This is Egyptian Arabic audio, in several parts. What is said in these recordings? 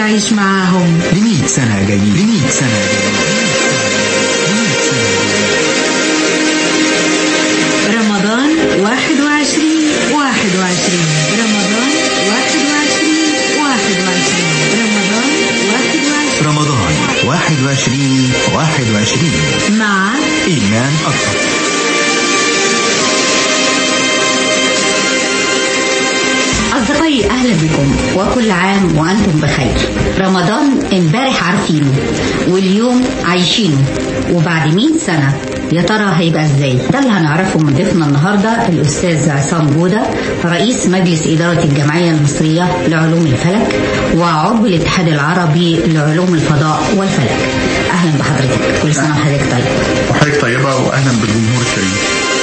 عيش معاهم ل سنة جايين ل سنة جايين رمضان 21 21 رمضان 21 21 رمضان 21 رمضان 21 21 مع إيمان أكتر أصدقائي أهلا بكم وكل عام وأنتم بخير رمضان امبارح عارفينه واليوم عايشينه وبعد 100 سنة يا ترى هيبقى ازاي ده اللي هنعرفه من ضيفنا النهاردة الأستاذ عصام جودة رئيس مجلس إدارة الجمعية المصرية لعلوم الفلك وعضو الاتحاد العربي لعلوم الفضاء والفلك أهلا بحضرتك كل سنة وحضرتك طيب وحضرتك طيبة وأهلا بالجمهور الكريم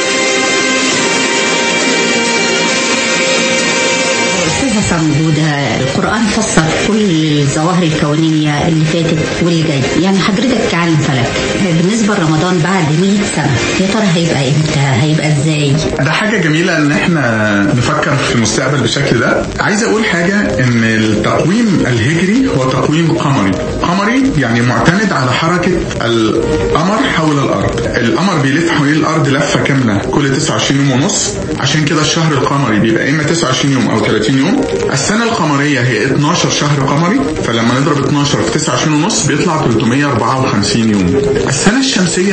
أستاذ حسن جودة القرآن فسر كل الظواهر الكونية اللي فاتت واللي جاي يعني حضرتك كعالم فلك بالنسبة لرمضان بعد 100 سنة يا ترى هيبقى امتى هيبقى ازاي ده حاجة جميلة ان احنا نفكر في المستقبل بالشكل ده عايز اقول حاجة ان التقويم الهجري هو تقويم قمري قمري يعني معتمد على حركة القمر حول الارض القمر بيلف حوالين الارض لفة كاملة كل 29 يوم ونص عشان كده الشهر القمري بيبقى اما 29 يوم او 30 يوم السنة القمرية هي 12 شهر قمري فلما نضرب 12 في 29 ونص بيطلع 354 يوم السنة الشمسية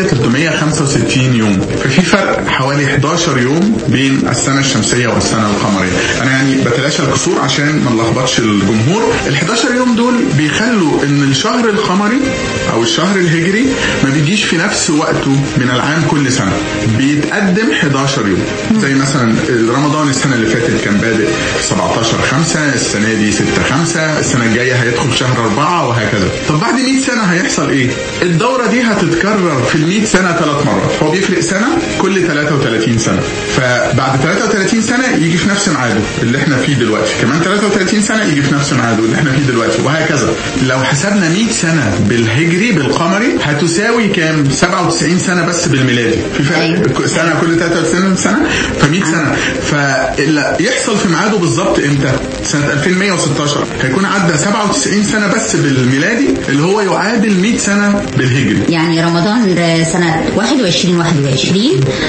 365 يوم ففي فرق حوالي 11 يوم بين السنة الشمسية والسنة القمرية أنا يعني بتلاشى الكسور عشان ما نلخبطش الجمهور ال 11 يوم دول بيخلوا إن الشهر القمري أو الشهر الهجري ما بيجيش في نفس وقته من العام كل سنة بيتقدم 11 يوم زي مثلا رمضان السنة اللي فاتت كان بادئ 17 5 السنة دي 6 5 السنة الجاية هيدخل شهر 4 وهكذا طب بعد 100 سنة هيحصل ايه الدورة دي هتتكرر في ال 100 سنة ثلاث مرات هو بيفرق سنة كل 33 سنة فبعد 33 سنة يجي في نفس ميعاده اللي احنا فيه دلوقتي كمان 33 سنة يجي في نفس ميعاده اللي احنا فيه دلوقتي وهكذا لو حسبنا 100 سنة بالهجري بالقمري هتساوي كام 97 سنة بس بالميلادي في فرق سنة كل 33 سنة ف 100 سنة فاللي يحصل في ميعاده بالظبط امتى سنة 2116 هيكون عدى 97 سنة بس بالميلادي اللي هو يعادل 100 سنة بالهجري يعني رمضان سنة 21 21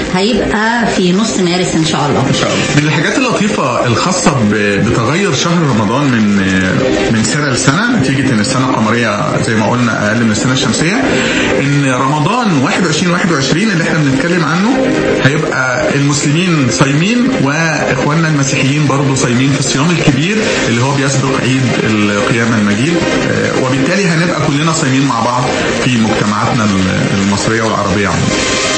هيبقى في نص مارس ان شاء الله ان شاء الله من الحاجات اللطيفة الخاصة بتغير شهر رمضان من من سنة لسنة نتيجة ان السنة القمرية زي ما قلنا اقل من السنة الشمسية ان رمضان 21 21 اللي احنا بنتكلم عنه هيبقى المسلمين صايمين واخواننا المسيحيين برضه صايمين في الصيام الكبير اللي هو بيسبق عيد القيامة المجيد وبالتالي هنبقى كلنا صايمين مع بعض في مجتمعاتنا المصرية والعربية عموما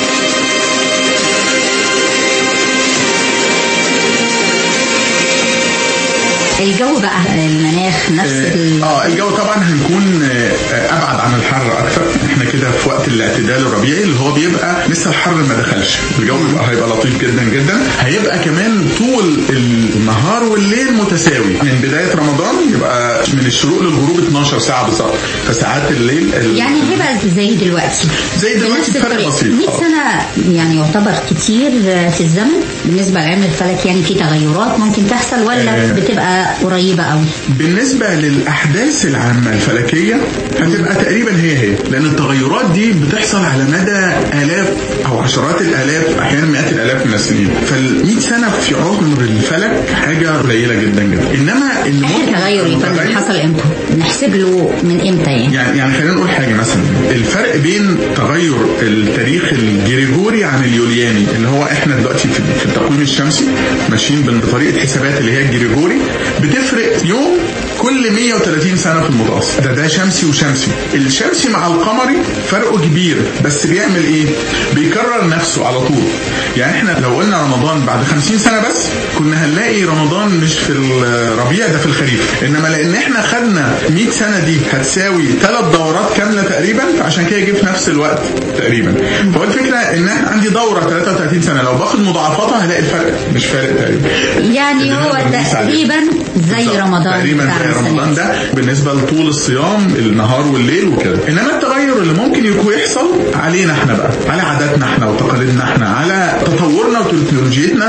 الجو بقى المناخ نفس ال... اه الجو طبعا هنكون ابعد عن الحر اكثر احنا كده في وقت الاعتدال الربيعي اللي هو بيبقى لسه الحر ما دخلش الجو بيبقى هيبقى لطيف جدا جدا هيبقى كمان طول النهار والليل متساوي من بدايه رمضان يبقى من الشروق للغروب 12 ساعه بالظبط فساعات الليل ال... يعني هيبقى زي دلوقتي زي دلوقتي فرق بسيط 100 سنه يعني يعتبر كتير في الزمن بالنسبه لعلم الفلك يعني في تغيرات ممكن تحصل ولا آه بتبقى قريبة قوي بالنسبة للأحداث العامة الفلكية هتبقى تقريبا هي هي لأن التغيرات دي بتحصل على مدى آلاف أو عشرات الآلاف أحيانا مئات الآلاف من السنين فال سنة في عمر الفلك حاجة قليلة جدا جدا إنما اللي ممكن تغير الفلك حصل إمتى؟ نحسب له من إمتى يعني؟ يعني يعني خلينا نقول حاجة مثلا الفرق بين تغير التاريخ الجريجوري عن اليولياني اللي هو احنا دلوقتي في التقويم الشمسي ماشيين بطريقة حسابات اللي هي الجريجوري بتفرق يوم كل 130 سنة في المتوسط ده ده شمسي وشمسي الشمسي مع القمري فرقه كبير بس بيعمل ايه بيكرر نفسه على طول يعني احنا لو قلنا رمضان بعد 50 سنة بس كنا هنلاقي رمضان مش في الربيع ده في الخريف انما لان احنا خدنا 100 سنة دي هتساوي ثلاث دورات كاملة تقريبا فعشان كده يجي في نفس الوقت تقريبا فهو الفكرة ان احنا عندي دورة 33 سنة لو باخد مضاعفاتها هلاقي الفرق مش فارق تقريبا يعني هو تقريبا زي رمضان تقريبا زي رمضان ده بالنسبة لطول الصيام النهار والليل وكده انما التغير اللي ممكن يكون يحصل علينا احنا بقى على عاداتنا احنا وتقاليدنا احنا على تطورنا وتكنولوجيتنا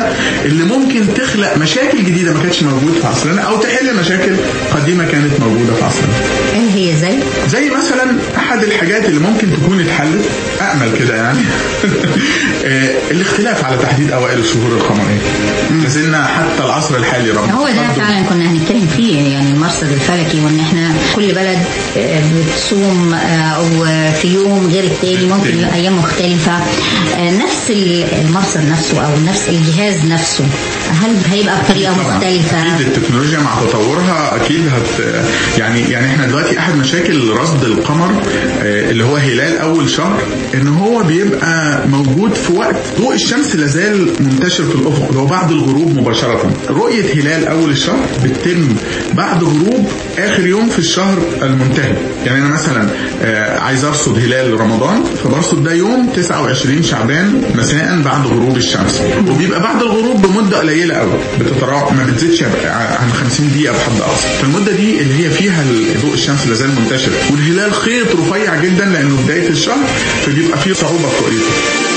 اللي ممكن تخلق مشاكل جديده ما كانتش موجوده في عصرنا او تحل مشاكل قديمه كانت موجوده في عصرنا ايه هي زي زي مثلا احد الحاجات اللي ممكن تكون اتحلت امل كده يعني آه، الاختلاف على تحديد اوائل الشهور القمريه لازلنا حتى العصر الحالي رغم هو ده التقدم فعلا كنا هنتكلم فيه يعني المرصد الفلكي وان احنا كل بلد آه، بتصوم آه، او في يوم غير التاني ممكن التاني. ايام مختلفه آه، نفس المرصد نفسه او نفس الجهاز نفسه هل هيبقى بطريقه طبعاً. مختلفه اكيد التكنولوجيا مع تطورها اكيد هت يعني يعني احنا دلوقتي احد مشاكل رصد القمر آه، اللي هو هلال اول شهر ان هو بيبقى موجود في وقت ضوء الشمس لازال منتشر في الافق اللي هو بعد الغروب مباشره رؤيه هلال اول الشهر بتتم بعد غروب اخر يوم في الشهر المنتهي يعني انا مثلا آه، عايز ارصد هلال رمضان فبرصد ده يوم 29 شعبان مساء بعد غروب الشمس وبيبقى بعد الغروب بمده قليله قوي بتتراوح ما بتزيدش عن 50 دقيقه بحد اقصى فالمده دي اللي هي فيها ضوء الشمس لازال منتشر والهلال خيط رفيع جدا لانه بدايه الشهر فبيبقى فيه صعوبه في رؤيته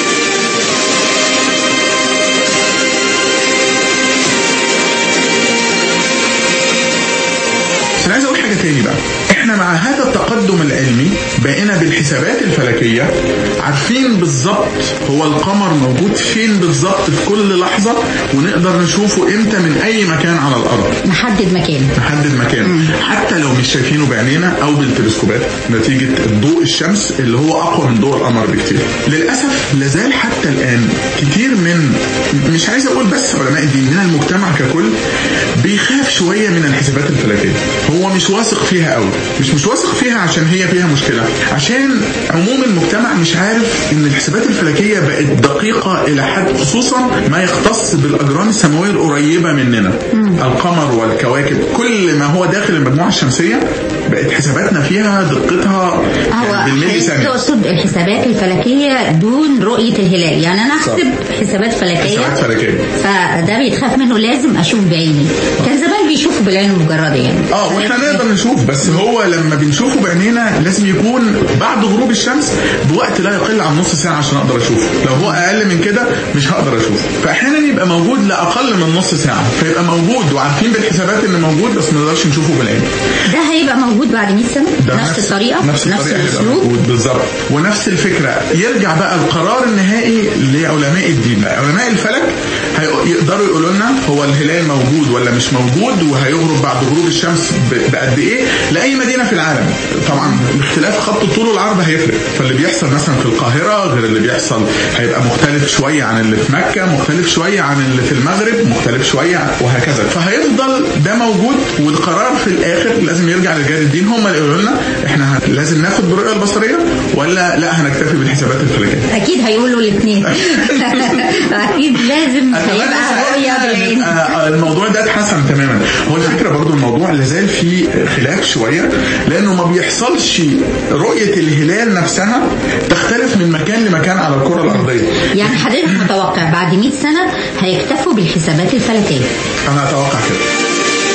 بس انا عايز اقول حاجه تاني بقى احنا مع هذا التقدم العلمي بقينا بالحسابات الفلكيه عارفين بالظبط هو القمر موجود فين بالظبط في كل لحظه ونقدر نشوفه امتى من اي مكان على الارض نحدد مكانه نحدد مكانه حتى لو مش شايفينه بعينينا او بالتلسكوبات نتيجه ضوء الشمس اللي هو اقوى من ضوء القمر بكتير للاسف لازال حتى الان كتير من مش عايز اقول بس علماء الدين من المجتمع ككل بيخاف شويه من الحسابات الفلكيه هو مش واثق فيها قوي مش مش واثق فيها عشان هي فيها مشكله عشان عموم المجتمع مش عارف ان الحسابات الفلكيه بقت دقيقه الى حد خصوصا ما يختص بالاجرام السماويه القريبه مننا القمر والكواكب كل ما هو داخل المجموعه الشمسيه بقت حساباتنا فيها دقتها هو يعني بالملي حضرتك ثانيه تقصد الحسابات الفلكيه دون رؤيه الهلال يعني انا احسب حسابات فلكيه حسابات فلكيه فده بيتخاف منه لازم اشوف بعيني كان زمان بيشوفوا بالعين المجرده يعني اه واحنا نقدر نشوف بس هو لما بنشوفه بعينينا لازم يكون بعد غروب الشمس بوقت لا يقل عن نص ساعه عشان اقدر اشوفه لو هو اقل من كده مش هقدر اشوفه فاحيانا يبقى موجود لاقل من نص ساعه فيبقى موجود وعارفين بالحسابات انه موجود بس ما نقدرش نشوفه بالعين ده هيبقى موجود بعد 100 سنه ده نفس الطريقه نفس, نفس الطريقة هيبقى الاسلوب موجود بالظبط ونفس الفكره يرجع بقى القرار النهائي لعلماء الدين بقى. علماء الفلك هي- يقدروا يقولوا لنا هو الهلال موجود ولا مش موجود وهيغرب بعد غروب الشمس ب- بقد ايه لاي مدينه في العالم طبعا باختلاف خط الطول والعرض هيفرق فاللي بيحصل مثلا في القاهره غير اللي بيحصل هيبقى مختلف شويه عن اللي في مكه مختلف شويه عن اللي في المغرب مختلف شويه وهكذا فهيفضل ده موجود والقرار في الاخر لازم يرجع لرجال الدين هم اللي يقولوا لنا احنا ه- لازم ناخد بالرؤيه البصريه ولا لا هنكتفي بالحسابات الفلكيه اكيد هيقولوا الاثنين اكيد لازم أتمنى هيبقى رؤيه ساعتها بالعين نبقى الموضوع ده اتحسن تماما هو الفكره برضو الموضوع لازال فيه خلاف شويه لانه ما بيحصلش رؤيه الهلال نفسها تختلف من مكان لمكان على الكره الارضيه يعني حضرتك متوقع بعد 100 سنه هيكتفوا بالحسابات الفلكيه انا اتوقع كده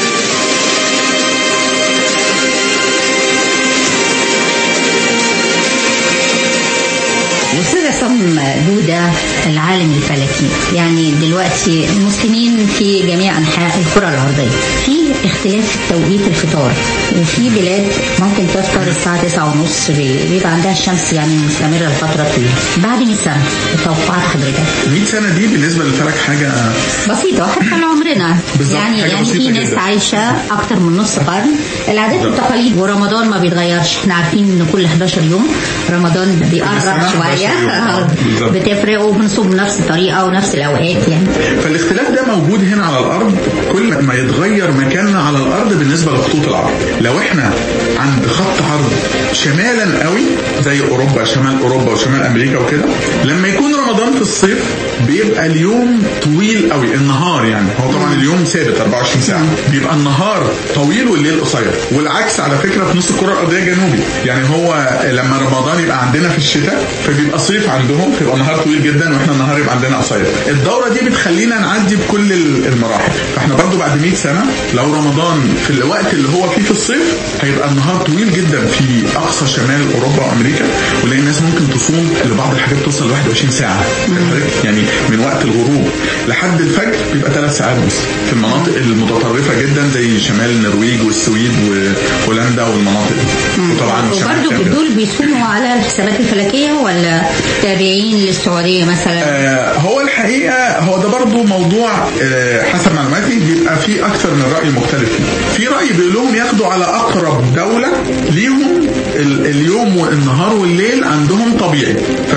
واستاذ عصام دودة العالم الفلكي يعني دلوقتي المسلمين في جميع انحاء الكره الارضيه في اختلاف في توقيت الفطار وفي بلاد ممكن تفطر الساعه 9 ونص بيبقى عندها الشمس يعني مستمره لفتره طويله بعد 100 سنه توقعات حضرتك 100 سنه دي بالنسبه للفلك حاجه بسيطة حتى لعمرنا بالظبط، يعني حاجة يعني في بسيطة ناس جدا. عايشة أكتر من نص قرن العادات بالظبط. والتقاليد ورمضان ما بيتغيرش احنا عارفين إن كل 11 يوم رمضان بيقرب سنة 11 شوية يوم. بالظبط. بتفرق وبنصوم نفس الطريقة ونفس الأوقات يعني فالاختلاف ده موجود هنا على الارض كل ما يتغير مكاننا على الارض بالنسبه لخطوط العرض لو احنا عند خط عرض شمالا قوي زي اوروبا شمال اوروبا وشمال امريكا وكده لما يكون رمضان في الصيف بيبقى اليوم طويل قوي النهار يعني هو طبعا اليوم ثابت 24 ساعه بيبقى النهار طويل والليل قصير والعكس على فكره في نص الكره الارضيه جنوبي يعني هو لما رمضان يبقى عندنا في الشتاء فبيبقى صيف عندهم فيبقى النهار طويل جدا واحنا النهار يبقى عندنا قصير الدوره دي بتخلينا نعدي بكل ال- المراحل فاحنا برضو بعد 100 سنه لو رمضان في الوقت اللي هو فيه في الصيف هيبقى النهار طويل جدا في اقصى شمال اوروبا وامريكا ولان الناس ممكن تصوم لبعض الحاجات توصل ل 21 ساعه فاهم حضرتك؟ يعني من وقت الغروب لحد الفجر بيبقى ثلاث ساعات بس في المناطق المتطرفه جدا زي شمال النرويج والسويد وهولندا والمناطق دي وطبعا شمال وبرضه كندا. دول بيصوموا على الحسابات الفلكية ولا تابعين للسعودية مثلا؟ آه، هو الحقيقه هو ده برضو موضوع آه، حسب معلوماتي بيبقى في اكثر من راي مختلف فيه في راي بيقول لهم ياخدوا على اقرب دوله ليهم ال- اليوم والنهار والليل عندهم طبيعي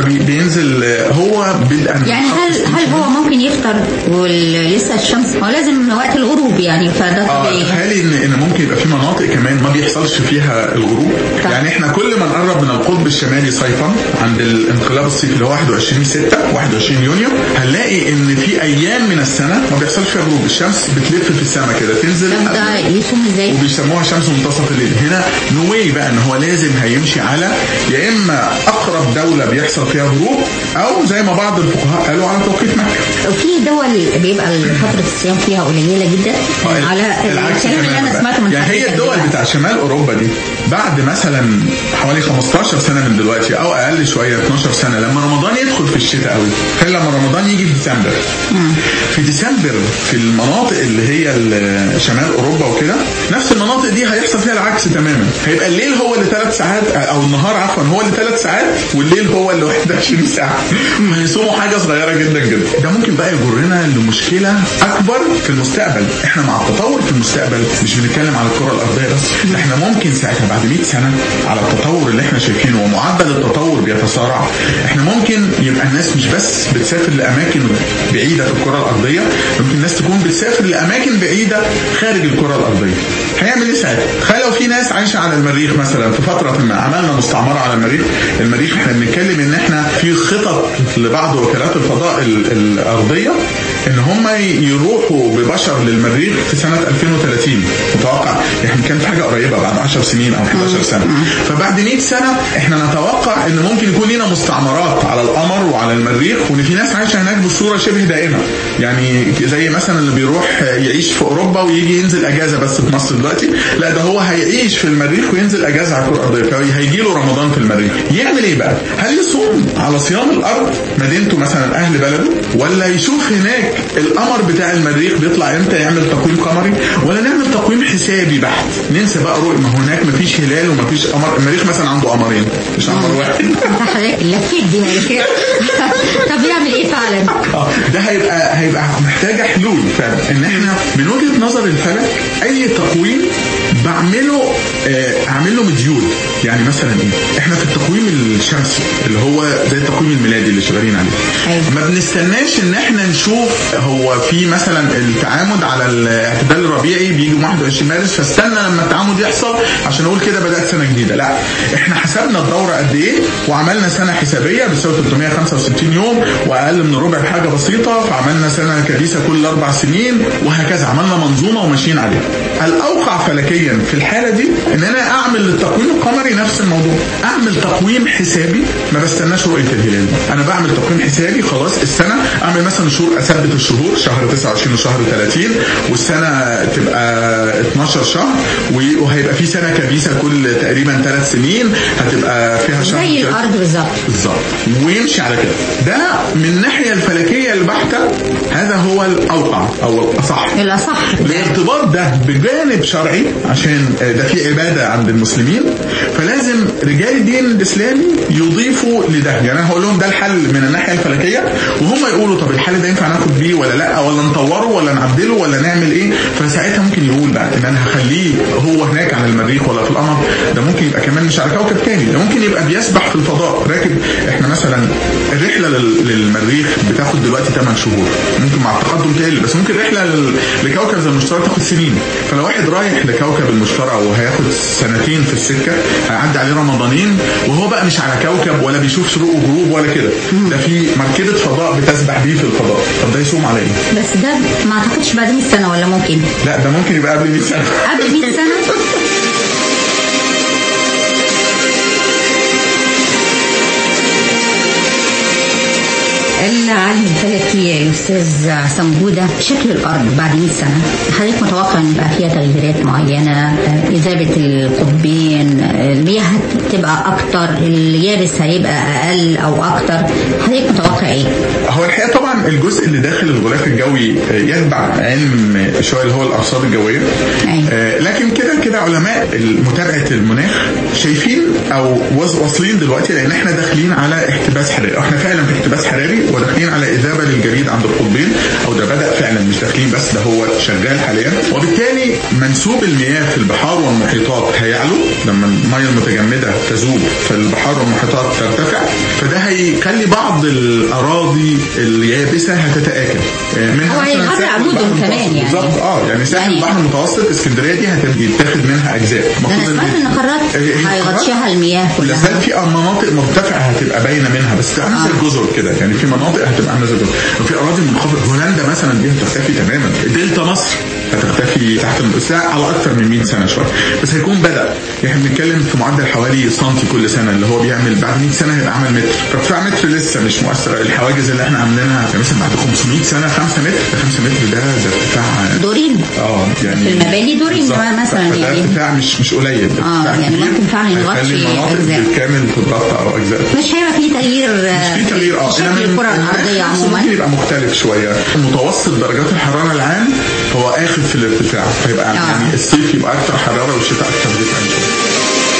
فبينزل هو بدءا يعني هل هل هو ممكن يفطر ولسه الشمس هو لازم وقت الغروب يعني فده اه طبيعي تخيلي ان ان ممكن يبقى في مناطق كمان ما بيحصلش فيها الغروب طبعا. يعني احنا كل ما نقرب من القطب الشمالي صيفا عند الانقلاب الصيفي اللي هو 21 6 21 يونيو هنلاقي ان في ايام من السنه ما بيحصلش فيها غروب الشمس بتلف في السماء كده تنزل طب ده يصوم ازاي؟ وبيسموها شمس منتصف الليل هنا نوي بقى ان هو لازم هيمشي على يا اما اقرب دوله بيحصل فيها غروب او زي ما بعض الفقهاء قالوا على توقيت مكه وفي دول بيبقى فترة الصيام فيها قليلة جدا آه، على العكس الكلام اللي تماماً انا بقى. سمعته من يعني هي حضرتك الدول دلوقتي. بتاع شمال اوروبا دي بعد مثلا حوالي 15 سنه من دلوقتي او اقل شويه 12 سنه لما رمضان يدخل في الشتاء قوي تخيل لما رمضان يجي في ديسمبر في ديسمبر في المناطق اللي هي ال- شمال اوروبا وكده نفس المناطق دي هيحصل فيها العكس تماما هيبقى الليل هو اللي ثلاث ساعات او النهار عفوا هو اللي ثلاث ساعات والليل هو اللي 21 ساعه هيصوموا حاجه صغيره جدا جدا ده ممكن بقى يجرنا لمشكله اكبر في المستقبل احنا مع التطور في المستقبل مش بنتكلم على الكره الارضيه بس ده احنا ممكن ساعتها بعد 100 سنه على التطور اللي احنا شايفينه ومعدل التطور بيتسارع احنا ممكن يبقى الناس مش بس بتسافر لاماكن بعيده في الكره الارضيه ممكن الناس تكون بتسافر لاماكن بعيده خارج الكره الارضيه هيعمل ايه ساعتها؟ تخيل لو في ناس عايشه على المريخ مثلا في فتره ما عملنا مستعمره على المريخ، المريخ احنا بنتكلم ان احنا في خطط لبعض وكالات الفضاء ال- الارضيه ان هم يروحوا ببشر للمريخ في سنه 2030 متوقع احنا كان في حاجه قريبه بعد 10 سنين او 11 سنه فبعد 100 سنه احنا نتوقع ان ممكن يكون لنا مستعمرات على القمر وعلى المريخ وان في ناس عايشه هناك بصوره شبه دائمه يعني زي مثلا اللي بيروح يعيش في اوروبا ويجي ينزل اجازه بس في مصر دلوقتي لا ده هو هيعيش في المريخ وينزل اجازه على الكره الارضيه فهيجي له رمضان في المريخ يعمل ايه بقى هل يصوم على صيام الارض مدينته مثلا اهل بلده ولا يشوف هناك القمر بتاع المريخ بيطلع امتى يعمل تقويم قمري ولا نعمل تقويم حسابي بحت ننسى بقى رؤيه ما هناك مفيش هلال ومفيش قمر المريخ مثلا عنده قمرين مش قمر واحد انت حضرتك لفيت دي يعني كده طب يعمل ايه فعلا؟ اه ده هيبقى هيبقى محتاجه حلول فعلا ان احنا من وجهه نظر الفلك اي تقويم بعمله آه، اعمل له مديول يعني مثلا ايه احنا في التقويم الشمسي اللي هو زي التقويم الميلادي اللي شغالين عليه أيوة. ما بنستناش ان احنا نشوف هو في مثلا التعامد على الاعتدال الربيعي بيجي يوم 21 مارس فاستنى لما التعامد يحصل عشان اقول كده بدات سنه جديده لا احنا حسبنا الدوره قد ايه وعملنا سنه حسابيه بتساوي 365 يوم واقل من ربع بحاجه بسيطه فعملنا سنه كبيسه كل اربع سنين وهكذا عملنا منظومه وماشيين عليها الاوقع فلكيا في الحاله دي ان انا اعمل للتقويم القمري نفس الموضوع اعمل تقويم حسابي ما بستناش رؤيه الهلال انا بعمل تقويم حسابي خلاص السنه اعمل مثلا شهور اثبت الشهور شهر 29 وشهر 30 والسنه تبقى 12 شهر و- وهيبقى في سنه كبيسه كل تقريبا ثلاث سنين هتبقى فيها شهر زي كده. الارض بالظبط بالظبط ويمشي على كده ده من الناحيه الفلكيه البحته هذا هو الاوقع او الاصح الاصح الارتباط ده بجانب شرعي عشان ده في عباده عند المسلمين فلازم رجال الدين الاسلامي يضيفوا لده يعني انا هقول لهم ده الحل من الناحيه الفلكيه وهم يقولوا طب الحل ده ينفع ناخد بيه ولا لا ولا نطوره ولا نعدله ولا نعمل ايه فساعتها ممكن يقول بقى ان انا هخليه هو هناك على المريخ ولا في القمر ده ممكن يبقى كمان مش على كوكب تاني ده ممكن يبقى بيسبح في الفضاء راكب احنا مثلا الرحله لل- للمريخ بتاخد دلوقتي 8 شهور ممكن مع التقدم تقل بس ممكن رحله لل- لكوكب زي المشتري تاخد سنين فلو واحد رايح لكوكب المشتري وهياخد سنتين في السكه هيعدي عليه رمضانين وهو بقى مش على كوكب ولا بيشوف شروق وغروب ولا كده ده في مركبه فضاء بتسبح بيه في الفضاء طب ده يصوم على ايه؟ بس ده ما اعتقدش بعد 100 سنه ولا ممكن لا ده ممكن يبقى قبل 100 سنه قبل 100 سنه العالم الفلكي الاستاذ عصام جوده شكل الارض بعد 100 سنه حضرتك متوقع ان يبقى فيها تغييرات معينه آه، اذابه القطبين آه، المياه هتبقى اكتر اليابس هيبقى اقل او اكتر حضرتك متوقع ايه؟ هو الحقيقه طبعا طبعا الجزء اللي داخل الغلاف الجوي آه، يتبع علم شويه اللي هو الارصاد الجويه أيوة. آه، لكن كده كده علماء متابعه المناخ شايفين او وص- واصلين دلوقتي لان احنا داخلين على احتباس حراري احنا فعلا في احتباس حراري وداخلين على اذابه للجليد عند القطبين او ده بدا فعلا مش داخلين بس ده هو شغال حاليا وبالتالي منسوب المياه في البحار والمحيطات هيعلو لما المياه المتجمده تذوب في البحار والمحيطات ترتفع فده هيخلي بعض الاراضي اليابسه هتتاكل آه، منها هو مثلاً هيغرق ساحل عمودهم البحر كمان المتوسط. يعني. بالظبط اه يعني ساحل يعني- البحر المتوسط اسكندريه دي هتتاخد منها اجزاء ده انا المفروض سمعت ان قارات هي- هي هيغطيها قارات المياه لا كلها زال في مناطق مرتفعه هتبقى باينه منها بس تبقى عامله زي آه. الجزر كده يعني في مناطق هتبقى عامله زي الجزر وفي اراضي منخفضه هولندا مثلا دي هتختفي تماما دلتا مصر هتختفي تحت بس على اكثر من 100 سنه شويه بس هيكون بدا يعني احنا بنتكلم في معدل حوالي سنتي كل سنه اللي هو بيعمل بعد 100 سنه هيبقى عمل متر فارتفاع متر لسه مش مؤثر الحواجز اللي احنا عاملينها يعني مثلا بعد 500 سنه 5 متر ده 5 متر ده ده ارتفاع دورين اه يعني في المباني دورين بالظبط. مثلا فده يعني. ارتفاع مش مش قليل ده آه، ارتفاع يعني كبير. ممكن فعلا يغطي هيخلي المناطق أجزاء. بالكامل تتغطى او اجزاء مش هيبقى في تغيير آه، في تغيير اه في شكل إنما الكره المناخ الارضيه نفسه عموما ممكن يبقى مختلف شويه متوسط درجات الحراره العام هو اخذ في الارتفاع فيبقى آه. يعني الصيف يبقى اكثر حراره والشتاء اكثر دفئا شويه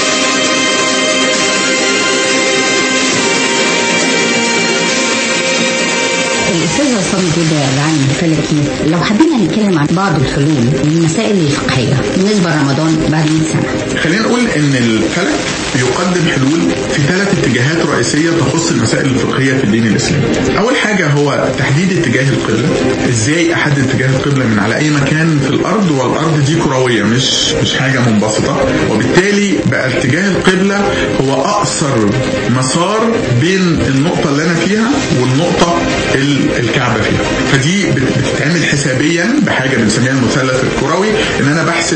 الاستاذ عصام جودة العالم الفلكي لو حبينا نتكلم عن بعض الحلول للمسائل الفقهيه بالنسبه لرمضان بعد 100 سنه خلينا نقول ان الفلك يقدم حلول في ثلاث اتجاهات رئيسيه تخص المسائل الفقهيه في الدين الاسلامي. اول حاجه هو تحديد اتجاه القبله، ازاي احدد اتجاه القبله من على اي مكان في الارض والارض دي كرويه مش مش حاجه منبسطه، وبالتالي بقى اتجاه القبله هو اقصر مسار بين النقطه اللي انا فيها والنقطه ال- الكعبه فيها. فدي بت- بتتعمل حسابيا بحاجه بنسميها المثلث الكروي ان انا بحسب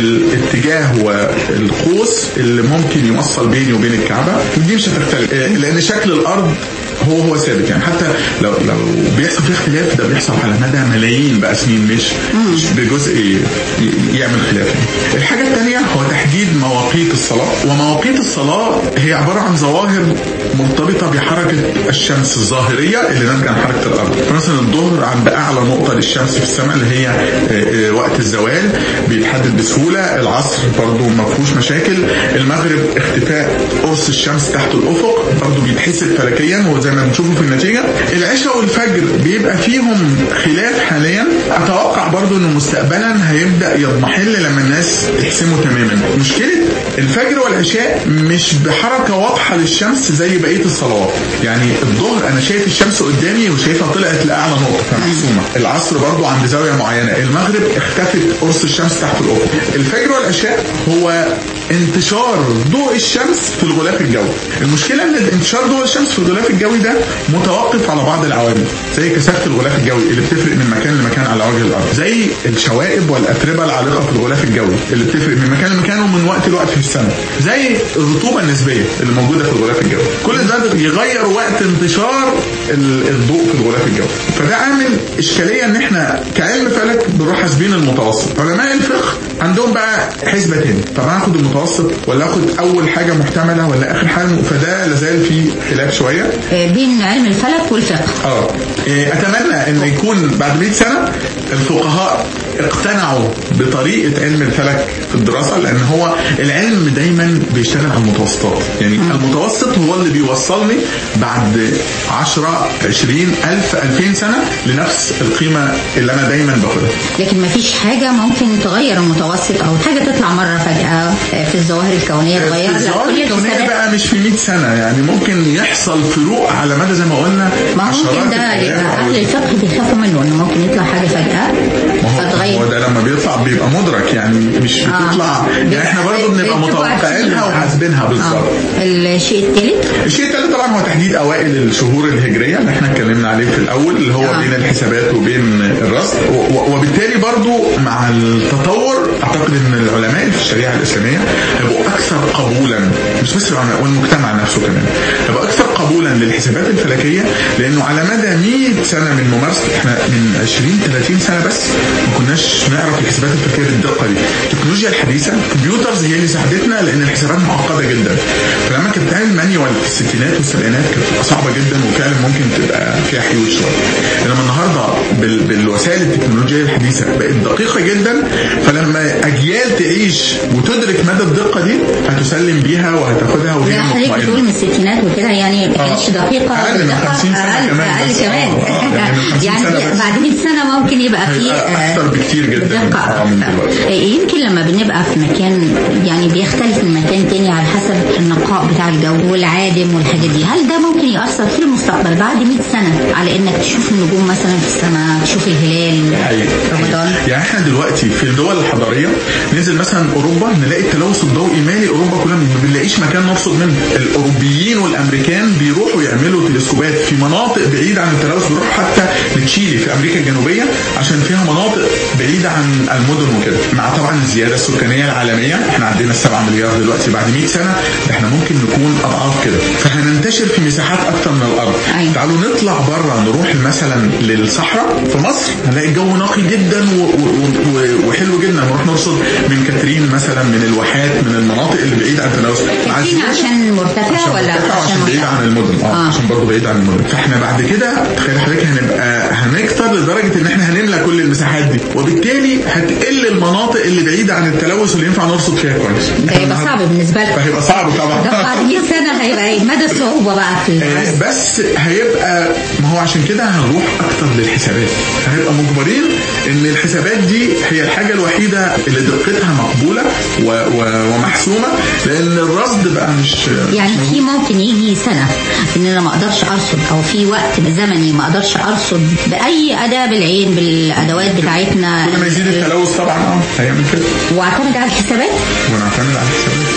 الاتجاه والقوس اللي ممكن يوصل بيني وبين الكعبه ودي مش هتختلف آه، لان شكل الارض هو هو ثابت يعني حتى لو لو بيحصل فيه اختلاف ده بيحصل على مدى ملايين بقى سنين مش مش بجزء ي- ي- يعمل خلاف يعني. الحاجه الثانيه هو تحديد مواقيت الصلاه ومواقيت الصلاه هي عباره عن ظواهر مرتبطه بحركه الشمس الظاهريه اللي ناتجه عن حركه الارض فمثلا الظهر عند اعلى نقطه للشمس في السماء اللي هي آه، آه، وقت الزوال بيتحدد بسهوله العصر برضو ما فيهوش مشاكل المغرب اختفاء قرص الشمس تحت الافق برضو بيتحسب فلكيا وزي ما بنشوفه في النتيجه العشاء والفجر بيبقى فيهم خلاف حاليا اتوقع برضو انه مستقبلا هيبدا يضمحل لما الناس تحسمه تماما مشكله الفجر والعشاء مش بحركه واضحه للشمس زي بقيه الصلوات يعني الظهر انا شايف الشمس قدامي وشايفها طلعت لاعلى نقطه فمحسومه العصر برضو عند زاويه معينه المغرب اختفت قرص الشمس تحت الافق الفجر والعشاء هو انتشار ضوء الشمس في الغلاف الجوي المشكله ان انتشار ضوء الشمس في الغلاف الجوي ده متوقف على بعض العوامل زي كثافه الغلاف الجوي اللي بتفرق من مكان لمكان على وجه الارض زي الشوائب والاتربه العالقه في الغلاف الجوي اللي بتفرق من مكان لمكان ومن وقت لوقت في السنه زي الرطوبه النسبيه اللي موجوده في الغلاف الجوي كل ده يغير وقت انتشار ال- الضوء في الغلاف الجوي فده عامل اشكاليه ان احنا كعلم فلك بنروح حاسبين المتوسط علماء الفقه عندهم بقى حسبه تاني طب انا اخد المتوسط ولا اخد اول حاجه محتمله ولا اخر حاجه فده لازال في خلاف شويه آه، بين علم الفلك والفقه اه إيه، اتمنى ان يكون بعد 100 سنه الفقهاء اقتنعوا بطريقه علم الفلك في الدراسه لان هو العلم دايما بيشتغل على المتوسطات يعني المتوسط هو اللي بيوصلني بعد 10 20 1000 2000 سنه لنفس القيمه اللي انا دايما باخدها لكن ما فيش حاجه ممكن تغير المتوسط او حاجه تطلع مره فجاه آه، في الظواهر الكونيه تغير لك الظواهر كل الكونيه الحسابات بقى مش في 100 سنه يعني ممكن يحصل فروق على مدى زي ما قلنا ما هو ممكن ده الأيام يبقى أو اهل الفقه بيخافوا منه انه ممكن يطلع حاجه فجاه ما هو هو فتغير ده لما بيطلع بيبقى مدرك يعني مش بتطلع يعني احنا برضه بنبقى بتبقوا عارفين. متوقعينها وحاسبينها بالظبط آه. الشيء الثالث الشيء الثالث طبعا هو تحديد اوائل الشهور الهجريه اللي احنا اتكلمنا عليه في الاول اللي هو آه. بين الحسابات وبين الرصد و- و- وبالتالي برضو مع التطور اعتقد ان العلماء في الشريعه الاسلاميه هيبقوا اكثر قبولا مش بس العلماء والمجتمع نفسه كمان هيبقى اكثر قبولا للحسابات الفلكيه لانه على مدى 100 سنه من ممارسه احنا من 20 30 سنه بس ما كناش نعرف الحسابات الفلكيه بالدقه دي التكنولوجيا الحديثه الكمبيوترز هي اللي ساعدتنا لان الحسابات معقده جدا فلما كانت بتعمل مانيوال في الستينات والسبعينات كانت بتبقى صعبه جدا وفعلا ممكن تبقى فيها حيول شويه انما النهارده بال... بالوسائل التكنولوجيه الحديثه بقت دقيقه جدا فلما اجيال تعيش وتدرك مدى الدقه دي هتسلم بيها وهتاخدها وهي لا حضرتك بتقول مطمئنه من الستينات وكده يعني ما كانتش دقيقة أقل من دقة 50 سنة أقل كمان أقل بس. كمان آه، يعني من 50 يعني سنة بس. بعد 100 سنة ممكن يبقى في هيبقى أكتر بكتير جدا دقة آه، من أكتر. دلوقتي. يمكن لما بنبقى في مكان يعني بيختلف من مكان تاني على حسب النقاء بتاع الجو والعادم والحاجات دي هل ده ممكن يأثر في المستقبل بعد 100 سنة على انك تشوف النجوم مثلا في السماء تشوف الهلال حقيقي. رمضان يعني احنا دلوقتي في الدول الحضاريه ننزل مثلا اوروبا نلاقي التلوث الضوئي مالي اوروبا كلها ما بنلاقيش مكان نرصد منه الاوروبيين والامريكان بيروحوا يعملوا تلسكوبات في مناطق بعيده عن التلوث بيروحوا حتى لتشيلي في امريكا الجنوبيه عشان فيها مناطق بعيده عن المدن وكده مع طبعا الزياده السكانيه العالميه احنا عندنا السبعة مليار دلوقتي بعد 100 سنه ده احنا ممكن نكون اضعاف كده فهننتشر في مساحات اكتر من الارض أيوة. تعالوا نطلع بره نروح مثلا للصحراء في مصر هنلاقي الجو نقي جدا و- و- و- وحلو جدا نروح نرصد من كاترين مثلا من الواحات من المناطق اللي بعيده عن التلوث مع كاترين الزيادة- عشان مرتفع عشان ولا مرتفع عشان عشان بعيد مرتفع؟ عن المدن اه, آه. عشان برضه بعيد عن المدن فاحنا بعد كده تخيل حضرتك هنبقى هنكتر لدرجه ان احنا هنملى كل المساحات دي وبالتالي هتقل المناطق اللي بعيده عن التلوث اللي ينفع نرصد فيها كويس ده هيبقى صعب بالنسبة لكم فهيبقى صعب طبعا ده بعد 100 سنة هيبقى ايه مدى الصعوبة بقى في آه، الرصد؟ بس هيبقى ما هو عشان كده هنروح اكتر للحسابات هنبقى مجبرين ان الحسابات دي هي الحاجه الوحيده اللي دقتها مقبوله و و ومحسومه لان الرصد بقى مش يعني مش في ممكن يجي سنة ان انا ما اقدرش ارصد او في وقت زمني ما اقدرش ارصد باي اداة بالعين بالادوات بتاعتنا كل ما يزيد التلوث طبعا اه هيعمل كده واعتمد على الحسابات ونعتمد على الحسابات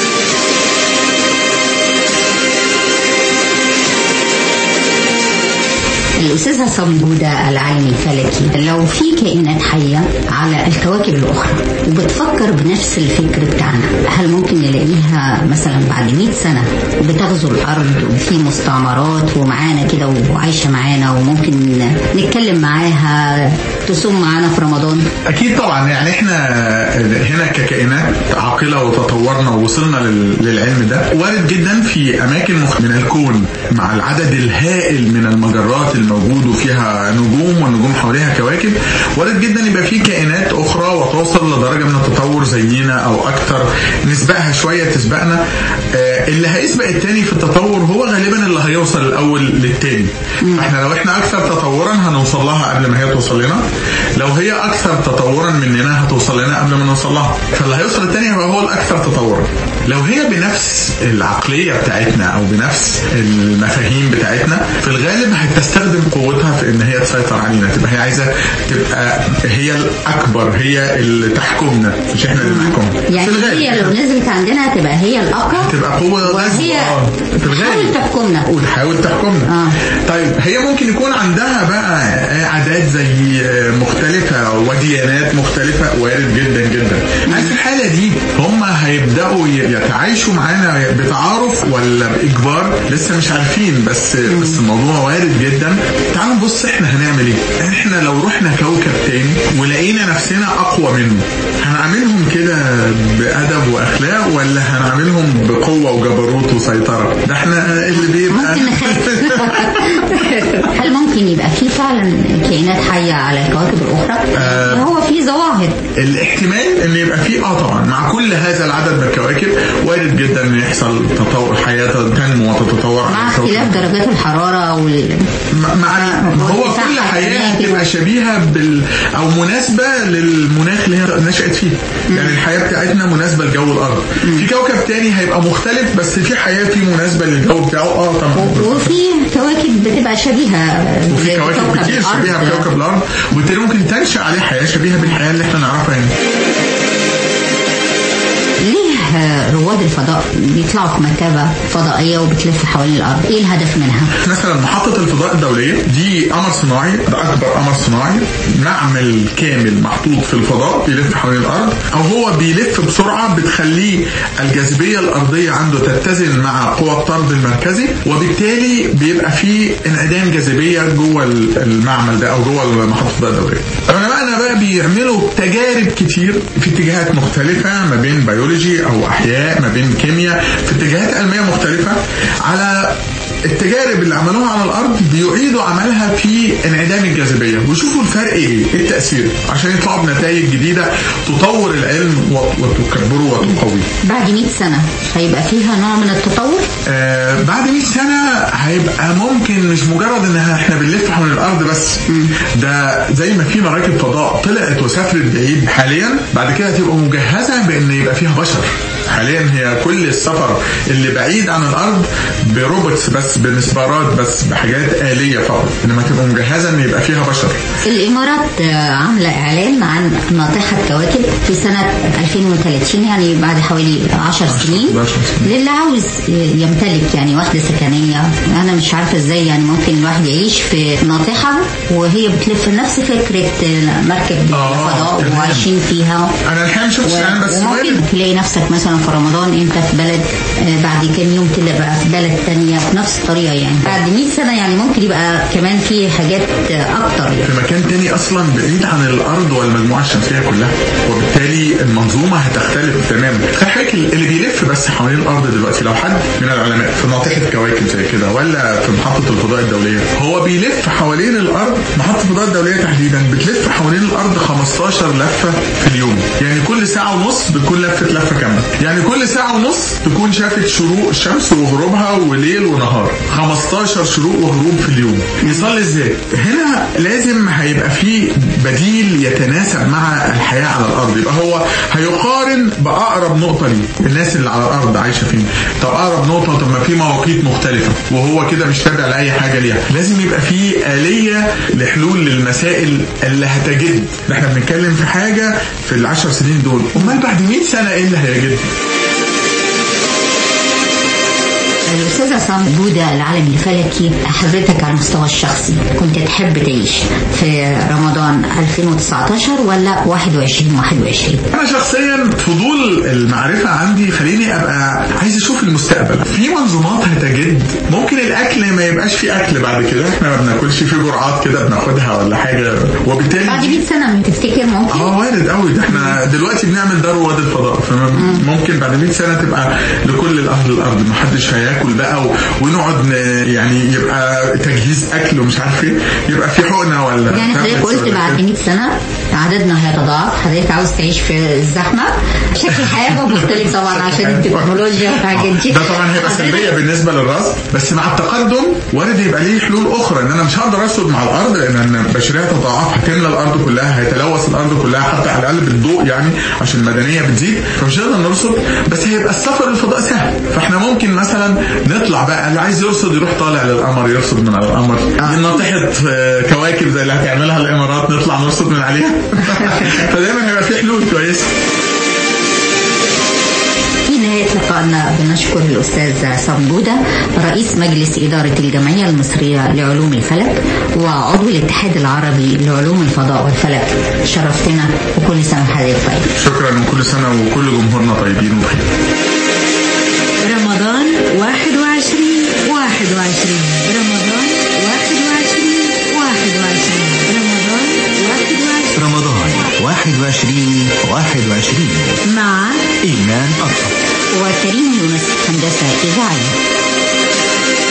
الأستاذ عصام جودة العالم الفلكي لو في كائنات حية على الكواكب الأخرى وبتفكر بنفس الفكر بتاعنا هل ممكن نلاقيها مثلا بعد 100 سنة بتغزو الأرض وفي مستعمرات ومعانا كده وعايشة معانا وممكن نتكلم معاها تصوم معانا في رمضان اكيد طبعا يعني احنا هنا ككائنات عاقله وتطورنا ووصلنا لل- للعلم ده وارد جدا في اماكن مخ- من الكون مع العدد الهائل من المجرات الموجود وفيها نجوم والنجوم حواليها كواكب وارد جدا يبقى في كائنات اخرى وتوصل لدرجه من التطور زينا او اكتر نسبقها شويه تسبقنا آه، اللي هيسبق التاني في التطور هو غالبا اللي هيوصل الاول للتاني فاحنا لو احنا اكثر تطورا هنوصل لها قبل ما هي توصل لنا لو هي اكثر تطورا مننا هتوصل لنا قبل ما نوصل لها فاللي هيوصل التاني هيبقى هو الاكثر تطورا لو هي بنفس العقليه بتاعتنا او بنفس المفاهيم بتاعتنا في الغالب هتستخدم قوتها في ان هي تسيطر علينا تبقى هي عايزه تبقى هي الاكبر هي اللي تحكمنا مش احنا اللي نحكمها يعني في الغالب هي لو نزلت عندنا تبقى هي الأقوى تبقى قوة وهي غزو، آه، في الغالب. تحاول تحكمنا وتحاول تحكمنا آه. طيب هي ممكن يكون عندها بقى عادات زي مختلفة وديانات مختلفة وارد جدا جدا هل في الحالة دي هم هيبدأوا يتعايشوا معانا بتعارف ولا بإجبار لسه مش عارفين بس بس الموضوع وارد جدا تعالوا نبص احنا هنعمل ايه احنا لو رحنا كوكب تاني ولقينا نفسنا اقوى منه هنعملهم كده بأدب وأخلاق ولا هنعملهم بقوة وجبروت وسيطرة ده احنا اللي بيبقى ممكن نخاف هل ممكن يبقى في فعلا كائنات حية على الكواكب الأخرى؟ آه. هو في ظواهر الاحتمال ان يبقى فيه اه طبعا مع كل هذا العدد من الكواكب وارد جدا ان يحصل تطور حياه تنمو وتتطور مع على الكوكب. اختلاف درجات الحرارة وال... مع مع- هو واتساع كل حياه الأماكن. هتبقى شبيهه بال او مناسبه للمناخ اللي هي نشات فيه يعني الحياه بتاعتنا مناسبه لجو الارض في كوكب تاني هيبقى مختلف بس في حياه فيه مناسبه للجو بتاعه اه طبعا وفي كواكب بتبقى شبيهة وفي كواكب بكوكب كتير الأرض. شبيهه بكوكب الارض وبالتالي ممكن تنشا عليه حياه شبيهه بالحياه اللي احنا نعرفها هنا ليه آه، رواد الفضاء بيطلعوا في مركبة فضائية وبتلف حوالين الأرض إيه الهدف منها؟ مثلا محطة الفضاء الدولية دي قمر صناعي ده أكبر قمر صناعي معمل كامل محطوط في الفضاء بيلف حوالين الأرض أو هو بيلف بسرعة بتخليه الجاذبية الأرضية عنده تتزن مع قوى الطرد المركزي وبالتالي بيبقى فيه انعدام جاذبية جوه المعمل ده أو جوه محطة الفضاء الدولية. علماءنا بقى بيعملوا تجارب كتير في اتجاهات مختلفة ما بين بيولوجي أو أحياء ما بين كيمياء في اتجاهات علمية مختلفة على التجارب اللي عملوها على الارض بيعيدوا عملها في انعدام الجاذبيه ويشوفوا الفرق ايه ايه التاثير عشان يطلعوا بنتائج جديده تطور العلم وت- وتكبره وتقويه بعد 100 سنة هيبقى فيها نوع من التطور؟ آه بعد 100 سنة هيبقى ممكن مش مجرد ان احنا بنلف حول الارض بس ده زي ما في مراكب فضاء طلعت وسافرت بعيد حاليا بعد كده هتبقى مجهزة بان يبقى فيها بشر حاليا هي كل السفر اللي بعيد عن الارض بروبوتس بس بمسبارات بس بحاجات آلية فقط انما تبقى مجهزة ان يبقى فيها بشر الإمارات آه، عاملة إعلان عن ناطحة كواكب في سنة 2030 يعني بعد حوالي 10 سنين 11 سنين. للي عاوز يمتلك يعني وحدة سكنية أنا مش عارفة إزاي يعني ممكن الواحد يعيش في ناطحة وهي بتلف نفس فكرة آه، مركب آه، الفضاء تمام. وعايشين فيها انا الحقيقة مش و- يعني بس وممكن وارد تلاقي نفسك مثلا في رمضان انت في بلد آه، بعد كام يوم تبقى في بلد تانية بنفس الطريقة يعني بعد 100 سنة يعني ممكن يبقى كمان في حاجات آه، أكتر يعني في مكان تاني اصلا بعيد عن الارض والمجموعه الشمسيه كلها وبالتالي المنظومه هتختلف تماما خلي اللي بيلف بس حوالين الارض دلوقتي لو حد من العلماء في ناطحه كواكب زي كده ولا في محطه الفضاء الدوليه هو بيلف حوالين الارض محطه الفضاء الدوليه تحديدا بتلف حوالين الارض 15 لفه في اليوم يعني كل ساعه ونص بتكون لفه لفه كامله يعني كل ساعه ونص تكون شافت شروق الشمس وغروبها وليل ونهار 15 شروق وغروب في اليوم يصلي ازاي هنا لازم هيبقى في بديل يتناسب مع الحياه على الارض يبقى هو هيقارن باقرب نقطه ليه الناس اللي على الارض عايشه فين طب اقرب نقطه طب ما في مواقيت مختلفه وهو كده مش تابع لاي حاجه ليها لازم يبقى في اليه لحلول للمسائل اللي هتجد احنا بنتكلم في حاجه في العشر سنين دول امال بعد 100 سنه ايه اللي هيجد الأستاذ عصام بودة العالم الفلكي حضرتك على المستوى الشخصي كنت تحب تعيش في رمضان 2019 ولا 21 21 انا شخصيا فضول المعرفه عندي خليني ابقى عايز اشوف المستقبل في منظومات هتجد ممكن الاكل ما يبقاش في اكل بعد كده احنا ما بناكلش في جرعات كده بناخدها ولا حاجه وبالتالي بعد 100 سنة تفتكر ممكن اه وارد قوي ده احنا دلوقتي بنعمل دار رواد الفضاء فممكن بعد 100 سنه تبقى لكل الاهل الارض محدش هياكل بقى و- ونقعد ن- يعني يبقى تجهيز اكل ومش عارف ايه يبقى في حقنه ولا يعني حضرتك tablets قلت ولا بعد كده. 100 سنة عددنا هيتضاعف حضرتك عاوز تعيش في الزحمة شكل الحياة بقى مختلف طبعا عشان التكنولوجيا والحاجات دي ده طبعا هيبقى حضرتك- سلبيه بالنسبه للراس بس مع التقدم وارد يبقى ليه حلول اخرى ان انا مش هقدر ارصد مع الارض لان أنا البشريه تتضاعف هتملى الارض كلها هيتلوث الارض كلها حتى على الاقل بالضوء يعني عشان المدنيه بتزيد فمش هنقدر نرصد بس هيبقى السفر للفضاء سهل فاحنا ممكن مثلا نطلع بقى اللي عايز يرصد يروح طالع للقمر يرصد من على القمر آه. ناطحه آه، كواكب زي اللي هتعملها الامارات نطلع نرصد من عليها فدايما هيبقى في حلول كويسه في نهاية لقائنا بنشكر الأستاذ عصام بودة رئيس مجلس إدارة الجمعية المصرية لعلوم الفلك وعضو الاتحاد العربي لعلوم الفضاء والفلك شرفتنا وكل سنة وحضرتك طيب شكرا وكل سنه وكل جمهورنا طيبين وبخير رمضان 21 21 رمضان 21 21 رمضان 21 رمضان 21 21 مع إيمان أطلق وكريم يونس هندسة إذاعية